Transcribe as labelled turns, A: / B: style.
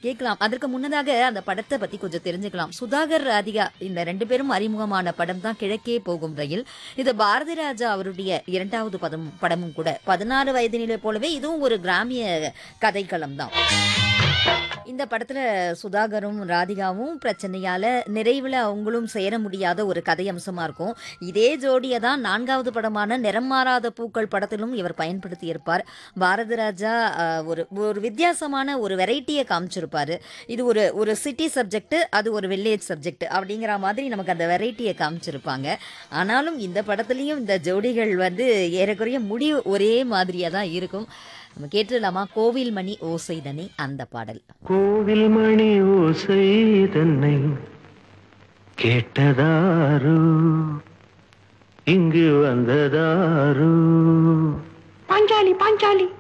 A: கேட்கலாம் அதற்கு முன்னதாக அந்த படத்தை பத்தி கொஞ்சம் தெரிஞ்சுக்கலாம் சுதாகர் ராதிகா இந்த ரெண்டு பேரும் அறிமுகமான படம் தான் கிழக்கே போகும் ரயில் இது பாரதி ராஜா அவருடைய இரண்டாவது பதம் படமும் கூட பதினாறு வயதினிலே போலவே இதுவும் ஒரு கிராமிய கதைக்களம் தான் இந்த படத்துல சுதாகரும் ராதிகாவும் பிரச்சனையால நிறைவுல அவங்களும் சேர முடியாத ஒரு கதை அம்சமா இருக்கும் இதே ஜோடியை தான் நான்காவது படமான நிறம் மாறாத பூக்கள் படத்திலும் இவர் பயன்படுத்தி இருப்பார் பாரதி ராஜா அஹ், ஒரு ஒரு வித்தியாசமான ஒரு வெரைட்டியை காமிச்சிருப்பாரு இது ஒரு ஒரு சிட்டி சப்ஜெக்ட் அது ஒரு வில்லேஜ் சப்ஜெக்ட் அப்படிங்கிற மாதிரி நமக்கு அந்த வெரைட்டியை காமிச்சிருப்பாங்க ஆனாலும் இந்த படத்துலயும் இந்த ஜோடிகள் வந்து ஏறக்குறைய முடிவு ஒரே மாதிரியா தான் இருக்கும் நம்ம கேட்டுடலாமா கோவில் மணி ஓசைதனி அந்த பாடல்
B: கோவில் மணி ஓசை தன்னை கேட்டதாரு இங்கு வந்ததாரு
C: பாஞ்சாலி பாஞ்சாலி